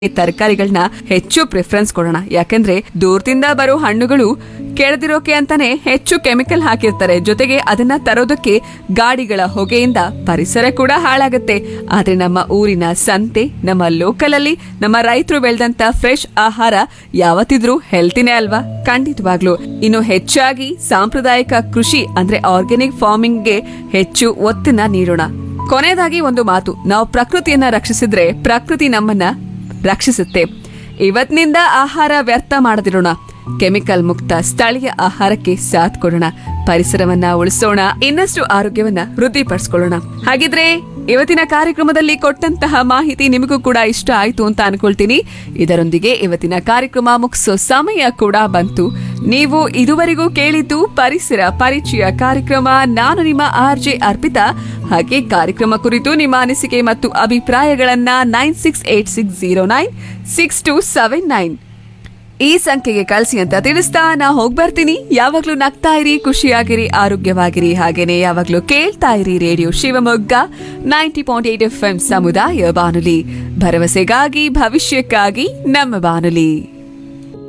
ತರಕಾರಿಗಳನ್ನ ಹೆಚ್ಚು ಪ್ರಿಫರೆನ್ಸ್ ಕೊಡೋಣ ಯಾಕಂದ್ರೆ ದೂರದಿಂದ ಬರೋ ಹಣ್ಣುಗಳು ಕೆಳದಿರೋಕೆ ಅಂತಾನೆ ಹೆಚ್ಚು ಕೆಮಿಕಲ್ ಹಾಕಿರ್ತಾರೆ ಜೊತೆಗೆ ಅದನ್ನ ತರೋದಕ್ಕೆ ಗಾಡಿಗಳ ಹೊಗೆಯಿಂದ ಪರಿಸರ ಕೂಡ ಹಾಳಾಗುತ್ತೆ ಆದ್ರೆ ನಮ್ಮ ಊರಿನ ಸಂತೆ ನಮ್ಮ ಲೋಕಲ್ ಅಲ್ಲಿ ನಮ್ಮ ರೈತರು ಬೆಳೆದಂತ ಫ್ರೆಶ್ ಆಹಾರ ಯಾವತ್ತಿದ್ರೂ ಹೆಲ್ತಿನೇ ಅಲ್ವಾ ಖಂಡಿತವಾಗ್ಲು ಇನ್ನು ಹೆಚ್ಚಾಗಿ ಸಾಂಪ್ರದಾಯಿಕ ಕೃಷಿ ಅಂದ್ರೆ ಆರ್ಗ್ಯಾನಿಕ್ ಫಾರ್ಮಿಂಗ್ಗೆ ಹೆಚ್ಚು ಒತ್ತನ್ನ ನೀಡೋಣ ಕೊನೆಯದಾಗಿ ಒಂದು ಮಾತು ನಾವು ಪ್ರಕೃತಿಯನ್ನ ರಕ್ಷಿಸಿದ್ರೆ ಪ್ರಕೃತಿ ನಮ್ಮನ್ನ ರಕ್ಷಿಸುತ್ತೆ ಇವತ್ತಿನಿಂದ ಆಹಾರ ವ್ಯರ್ಥ ಮಾಡದಿರೋಣ ಕೆಮಿಕಲ್ ಮುಕ್ತ ಸ್ಥಳೀಯ ಆಹಾರಕ್ಕೆ ಸಾಥ್ ಕೊಡೋಣ ಪರಿಸರವನ್ನ ಉಳಿಸೋಣ ಇನ್ನಷ್ಟು ಆರೋಗ್ಯವನ್ನ ವೃದ್ಧಿಪಡಿಸ್ಕೊಳ್ಳೋಣ ಹಾಗಿದ್ರೆ ಇವತ್ತಿನ ಕಾರ್ಯಕ್ರಮದಲ್ಲಿ ಕೊಟ್ಟಂತಹ ಮಾಹಿತಿ ನಿಮಗೂ ಕೂಡ ಇಷ್ಟ ಆಯ್ತು ಅಂತ ಅನ್ಕೊಳ್ತೀನಿ ಇದರೊಂದಿಗೆ ಇವತ್ತಿನ ಕಾರ್ಯಕ್ರಮ ಮುಗಿಸೋ ಸಮಯ ಕೂಡ ಬಂತು ನೀವು ಇದುವರೆಗೂ ಕೇಳಿದ್ದು ಪರಿಸರ ಪರಿಚಯ ಕಾರ್ಯಕ್ರಮ ನಾನು ನಿಮ್ಮ ಆರ್ ಜೆ ಅರ್ಪಿತಾ ಹಾಗೆ ಕಾರ್ಯಕ್ರಮ ಕುರಿತು ನಿಮ್ಮ ಅನಿಸಿಕೆ ಮತ್ತು ಅಭಿಪ್ರಾಯಗಳನ್ನ nine six eight six zero nine six two seven nine ಈ ಸಂಖ್ಯೆಗೆ ಕಳಿಸಿ ಅಂತ ತಿಳಿಸ್ತಾ ನಾ ಹೋಗ್ ಬರ್ತೀನಿ ಯಾವಾಗ್ಲೂ ನಗ್ತಾ ಇರಿ ಖುಷಿಯಾಗಿರಿ ಆರೋಗ್ಯವಾಗಿರಿ ಹಾಗೇನೆ ಯಾವಾಗ್ಲೂ ಕೇಳ್ತಾ ಇರಿ radio Shivamogga ninety point eight F M ಸಮುದಾಯ ಬಾನುಲಿ ಭರವಸೆಗಾಗಿ ಭವಿಷ್ಯಕ್ಕಾಗಿ ನಮ್ಮ ಬಾನುಲಿ